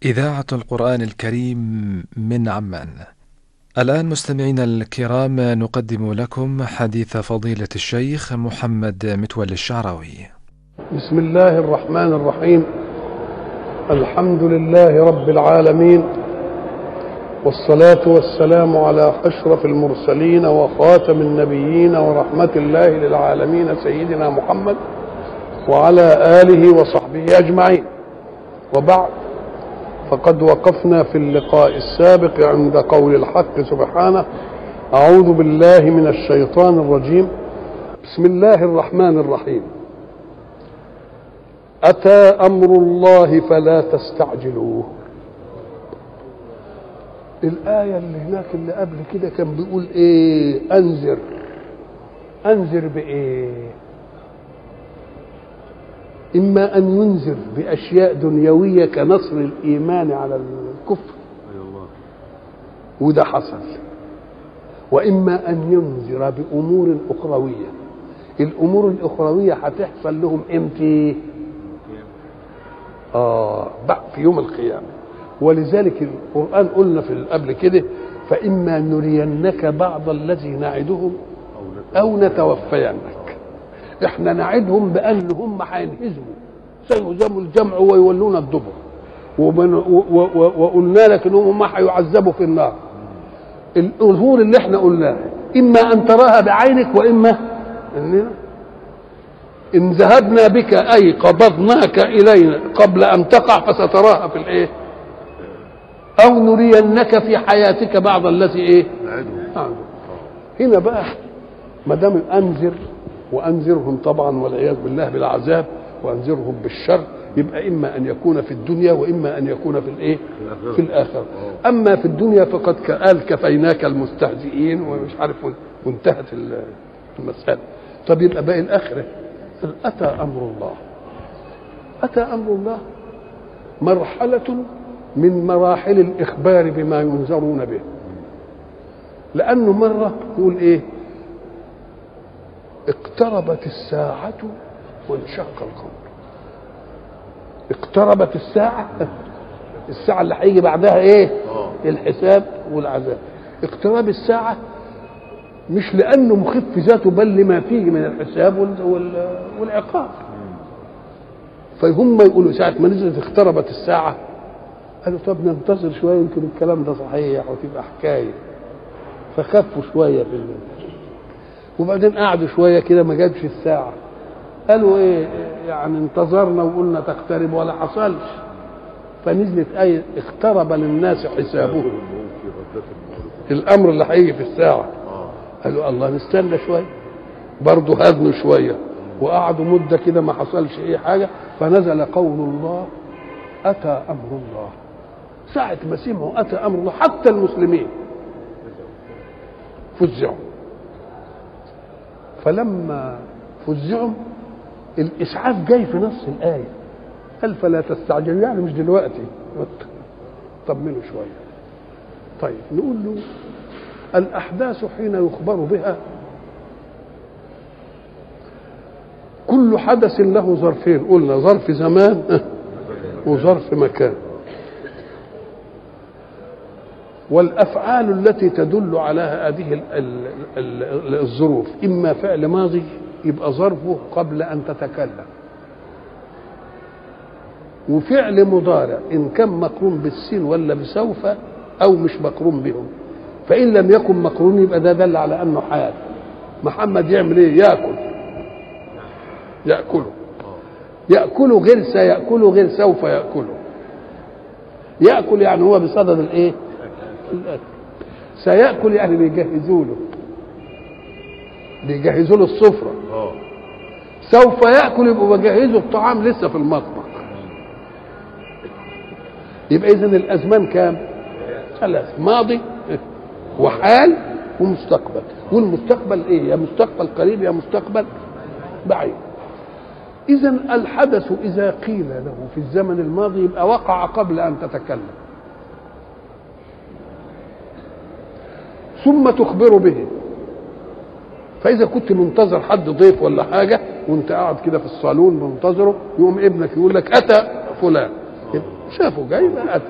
إذاعة القرآن الكريم من عمان. الآن مستمعينا الكرام نقدم لكم حديث فضيلة الشيخ محمد متولي الشعراوي. بسم الله الرحمن الرحيم الحمد لله رب العالمين والصلاة والسلام على أشرف المرسلين وخاتم النبيين ورحمة الله للعالمين سيدنا محمد وعلى آله وصحبه أجمعين وبعد فقد وقفنا في اللقاء السابق عند قول الحق سبحانه أعوذ بالله من الشيطان الرجيم بسم الله الرحمن الرحيم أتى أمر الله فلا تستعجلوه الآية اللي هناك اللي قبل كده كان بيقول إيه أنذر أنذر بإيه إما أن ينذر بأشياء دنيوية كنصر الإيمان على الكفر وده حصل وإما أن ينذر بأمور أخروية الأمور الأخروية هتحصل لهم إمتى آه بقى في يوم القيامة ولذلك القرآن قلنا في قبل كده فإما نرينك بعض الذي نعدهم أو نتوفينك احنا نعدهم بأن هم هينهزموا سيهزموا الجمع ويولون الدبر وقلنا لك انهم هم هيعذبوا في النار الامور اللي احنا قلناها اما ان تراها بعينك واما اننا ان ذهبنا بك اي قبضناك الينا قبل ان تقع فستراها في الايه او نرينك في حياتك بعض الذي ايه نعم. هنا بقى ما دام انذر وانذرهم طبعا والعياذ بالله بالعذاب وانذرهم بالشر يبقى اما ان يكون في الدنيا واما ان يكون في الايه في الاخره اما في الدنيا فقد قال كفيناك المستهزئين ومش عارف وانتهت المساله طب يبقى باقي الاخره اتى امر الله اتى امر الله مرحله من مراحل الاخبار بما ينذرون به لانه مره يقول ايه اقتربت الساعة وانشق القمر اقتربت الساعة الساعة اللي هيجي بعدها ايه الحساب والعذاب اقتراب الساعة مش لأنه مخف ذاته بل لما فيه من الحساب والعقاب فهم يقولوا ساعة ما نزلت اقتربت الساعة قالوا طب ننتظر شوية يمكن الكلام ده صحيح وتبقى حكاية فخفوا شوية في الليل وبعدين قعدوا شويه كده ما جابش الساعه قالوا ايه يعني انتظرنا وقلنا تقترب ولا حصلش فنزلت آية اقترب للناس حسابهم الأمر اللي هيجي في الساعة قالوا الله نستنى شوية برضه هدنوا شوية وقعدوا مدة كده ما حصلش أي حاجة فنزل قول الله أتى أمر الله ساعة ما سمعوا أتى أمر الله حتى المسلمين فزعوا فلما فزعوا الاسعاف جاي في نص الايه قال فلا تستعجلوا يعني مش دلوقتي طمنوا شويه طيب نقول له الاحداث حين يخبر بها كل حدث له ظرفين قلنا ظرف زمان وظرف مكان والافعال التي تدل على هذه الظروف اما فعل ماضي يبقى ظرفه قبل ان تتكلم وفعل مضارع ان كان مقرون بالسين ولا بسوف او مش مقرون بهم فان لم يكن مقرون يبقى ده دل على انه حال محمد يعمل ايه ياكل ياكله ياكله غير سياكله غير سوف ياكله ياكل يعني هو بصدد الايه الاكل سياكل يعني بيجهزوا له بيجهزوا له السفره سوف ياكل يبقوا بيجهزوا الطعام لسه في المطبخ يبقى اذا الازمان كام ثلاث ماضي وحال ومستقبل والمستقبل ايه يا مستقبل قريب يا مستقبل بعيد اذا الحدث اذا قيل له في الزمن الماضي يبقى وقع قبل ان تتكلم ثم تخبر به فاذا كنت منتظر حد ضيف ولا حاجه وانت قاعد كده في الصالون منتظره يقوم ابنك يقول لك اتى فلان شافه جاي بقى اتى